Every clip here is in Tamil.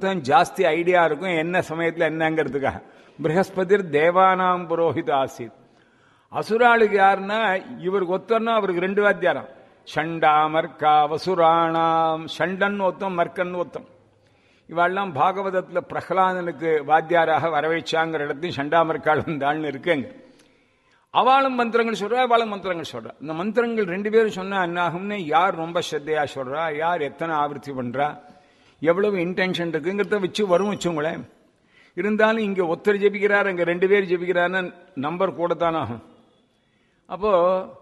ஒருத்தன் ஜாஸ்தி ஐடியா இருக்கும் என்ன சமயத்தில் என்னங்கிறதுக்காக பிரகஸ்பதிர் தேவானாம் புரோஹித ஆசித் அசுராளுக்கு யாருன்னா இவருக்கு ஒத்தன்னா அவருக்கு ரெண்டு வாத்தியாரம் ஷண்டா மர்க்கா வசுராணாம் ஷண்டன் ஒத்தம் மர்க்கன் ஒத்தம் இவாள்லாம் பாகவதத்தில் பிரகலாதனுக்கு வாத்தியாராக வரவேச்சாங்கிற இடத்தையும் ஷண்டாமர்கால் வந்தாள்னு இருக்குங்க அவளும் மந்திரங்கள் சொல்றா அவளும் மந்திரங்கள் சொல்றா இந்த மந்திரங்கள் ரெண்டு பேரும் சொன்னா என்னாகும்னு யார் ரொம்ப ஸ்ரத்தையா சொல்றா யார் எத்தனை ஆவர்த்தி பண்றா எவ்வளவு இன்டென்ஷன் இருக்குங்கிறத வச்சு வரும் வச்சுங்களேன் இருந்தாலும் இங்க ஒருத்தர் ஜெபிக்கிறார் அங்க ரெண்டு பேர் ஜெபிக்கிறான்னு நம்பர் கூட தான் ஆகும் அப்போ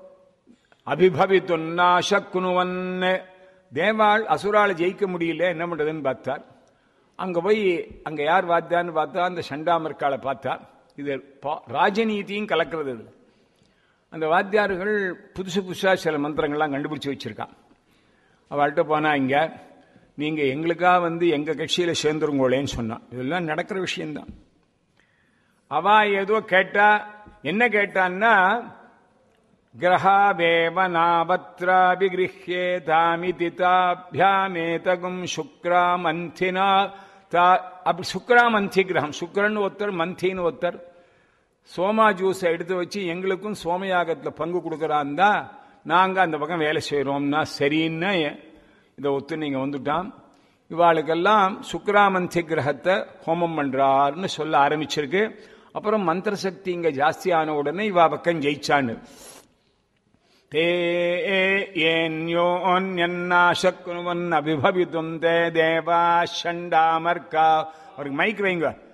அபிபவித்துன்னாசக்குனுவன் தேவாள் அசுரால ஜெயிக்க முடியல என்ன பண்றதுன்னு பார்த்தார் அங்க போய் அங்க யார் வாத்தான்னு பார்த்தா அந்த சண்டாமர்காலை பார்த்தா இது பா- ராஜநீதியும் கலக்கிறது இது அந்த வாத்தியார்கள் புதுசு புதுசா சில மந்திரங்கள்லாம் கண்டுபிடிச்சு வச்சிருக்கான் அவள்கிட்ட போனா இங்க நீங்க எங்களுக்கா வந்து எங்க கட்சியில சேர்ந்துருங்கோளேன்னு சொன்னான் இதெல்லாம் நடக்கிற விஷயம்தான் அவ ஏதோ கேட்டா என்ன கேட்டான்னா கிரகாவேவ நாபத்ராபிகிருஹ்யேதாமிதி தாபியாமேதகும் சுக்ராமந்தினா தா அப்படி சுக்ராமந்தி கிரகம் சுக்ரன்னு ஒருத்தர் மந்தின்னு ஒருத்தர் சோமா ஜூஸை எடுத்து வச்சு எங்களுக்கும் சோமயாகத்தில் பங்கு கொடுக்குறாந்தா நாங்கள் அந்த பக்கம் வேலை செய்கிறோம்னா சரின்னு இதை ஒத்து நீங்கள் வந்துட்டான் இவாளுக்கெல்லாம் சுக்ராமந்தி கிரகத்தை ஹோமம் பண்றாருன்னு சொல்ல ஆரம்பிச்சிருக்கு அப்புறம் மந்திர சக்தி இங்க ஜாஸ்தி ஆன உடனே இவா பக்கம் ஜெயிச்சான்னு தே ஏன்யோன்யன்னாசக்குனுவன் அபிபவித்தும் தே தேவா ஷண்டாமர்கா அவருக்கு மைக் வைங்க